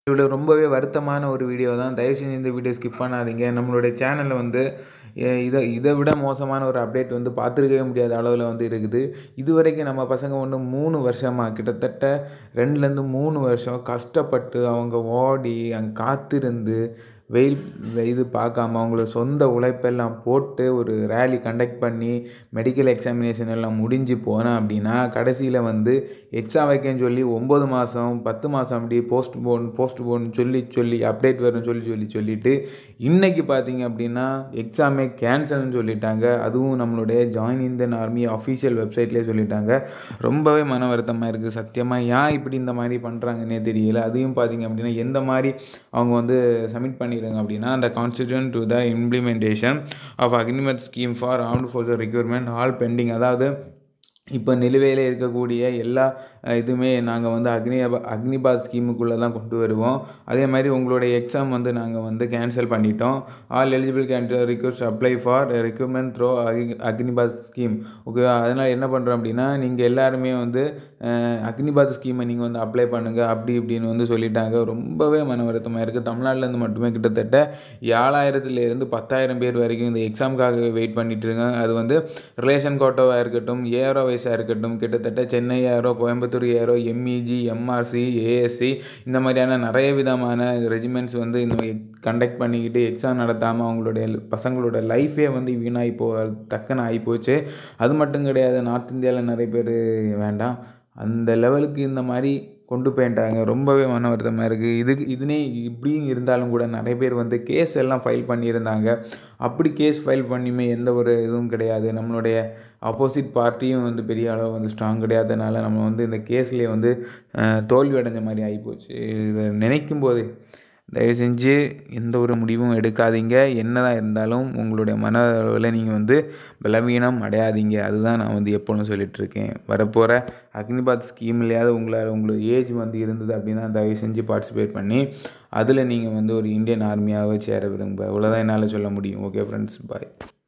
இவ்வளோ ரொம்பவே வருத்தமான ஒரு வீடியோ தான் தயவு செஞ்சு இந்த வீடியோ ஸ்கிப் பண்ணாதீங்க நம்மளுடைய சேனலில் வந்து எ- இதை இதை விட மோசமான ஒரு அப்டேட் வந்து பார்த்துருக்கவே முடியாத அளவில் வந்து இருக்குது இது வரைக்கும் நம்ம பசங்க வந்து மூணு வருஷமாக கிட்டத்தட்ட ரெண்டுலேருந்து மூணு வருஷம் கஷ்டப்பட்டு அவங்க ஓடி அங்கே காத்திருந்து வெயில் இது பார்க்காம அவங்கள சொந்த உழைப்பெல்லாம் போட்டு ஒரு ரேலி கண்டக்ட் பண்ணி மெடிக்கல் எக்ஸாமினேஷன் எல்லாம் முடிஞ்சு போனேன் அப்படின்னா கடைசியில் வந்து எக்ஸாம் வைக்கன்னு சொல்லி ஒம்பது மாதம் பத்து மாதம் அப்படி போஸ்ட் போன் போஸ்ட் போன் சொல்லி சொல்லி அப்டேட் வரும்னு சொல்லி சொல்லி சொல்லிட்டு இன்னைக்கு பார்த்தீங்க அப்படின்னா எக்ஸாமே கேன்சல்னு சொல்லிட்டாங்க அதுவும் நம்மளுடைய ஜாயின் இந்தியன் ஆர்மி அஃபீஷியல் வெப்சைட்லேயே சொல்லிட்டாங்க ரொம்பவே மன வருத்தமாக இருக்குது சத்தியமாக ஏன் இப்படி இந்த மாதிரி பண்ணுறாங்கன்னே தெரியல அதையும் பார்த்தீங்க அப்படின்னா எந்த மாதிரி அவங்க வந்து சப்மிட் பண்ணிடுறாங்க அப்படின்னா அந்த constitution to the implementation of Agnipath scheme for armed forces requirement all pending அதாவது இப்போ நிலுவையில் இருக்கக்கூடிய எல்லா அஹ், இதுவுமே நாங்கள் வந்து அக்னி அக்னிபாத் ஸ்கீமுக்குள்ளே தான் கொண்டு வருவோம் அதே மாதிரி உங்களுடைய எக்ஸாம் வந்து நாங்கள் வந்து கேன்சல் பண்ணிட்டோம் all eligible candidate request apply for requirement through Agnipath scheme ஓகேவா அதனால் என்ன பண்ணுறோம் அப்படின்னா நீங்கள் எல்லாருமே வந்து அஹ், அக்னிபாத் ஸ்கீமை நீங்கள் வந்து அப்ளை பண்ணுங்கள் அப்படி இப்படின்னு வந்து சொல்லிட்டாங்க ரொம்பவே மன வருத்தமாக இருக்குது தமிழ்நாட்டிலேருந்து மட்டுமே கிட்டத்தட்ட ஏழாயிரத்துலேருந்து பத்தாயிரம் பேர் வரைக்கும் இந்த எக்ஸாமுக்காக வெயிட் பண்ணிட்டு இருக்காங்க அது வந்து ரிலேஷன் கோட்டோவாக இருக்கட்டும் ஏஆர்ஓ வைஸாக இருக்கட்டும் கிட்டத்தட்ட Chennai ARO Coimbatore ARO MEG MRC ASC இந்த மாதிரியான நிறைய விதமான ரெஜிமெண்ட்ஸ் வந்து இந்த கண்டக்ட் பண்ணிக்கிட்டு எக்ஸாம் நடத்தாமல் அவங்களுடைய பசங்களோட லைஃபே வந்து வீணாகி போ டக்குன்னு ஆகி போச்சு அது மட்டும் கிடையாது நார்த் இந்தியாவில் நிறைய பேர் வேண்டாம் அந்த லெவலுக்கு இந்த மாதிரி கொண்டு போயிட்டாங்க ரொம்பவே மன வருத்தமாக இருக்குது இதுக்கு இதுனே இப்படியும் இருந்தாலும் கூட நிறைய பேர் வந்து கேஸ் எல்லாம் ஃபைல் பண்ணியிருந்தாங்க அப்படி கேஸ் ஃபைல் பண்ணியுமே எந்த ஒரு இதுவும் கிடையாது நம்மளுடைய ஆப்போசிட் பார்ட்டியும் வந்து பெரிய அளவு வந்து ஸ்ட்ராங் கிடையாதனால நம்ம வந்து இந்த கேஸ்லேயே வந்து அஹ், தோல்வி அடைஞ்ச மாதிரி ஆகிப்போச்சு இதை நினைக்கும் போது தயவு செஞ்சு எந்த ஒரு முடிவும் எடுக்காதீங்க என்னதான் இருந்தாலும் உங்களுடைய மன அளவில் நீங்கள் வந்து பலவீனம் அடையாதீங்க அதுதான் நான் வந்து எப்பொழுதும் சொல்லிட்டு இருக்கேன் வரப்போகிற அக்னிபாத் ஸ்கீம்லையாவது உங்களால் உங்களுக்கு ஏஜ் வந்து இருந்தது அப்படின்னா தயவு செஞ்சு பார்ட்டிசிபேட் பண்ணி அதில் நீங்கள் வந்து ஒரு இந்தியன் ஆர்மியாகவே சேர விரும்ப இவ்வளோதான் என்னால் சொல்ல முடியும் ஓகே ஃப்ரெண்ட்ஸ் பாய்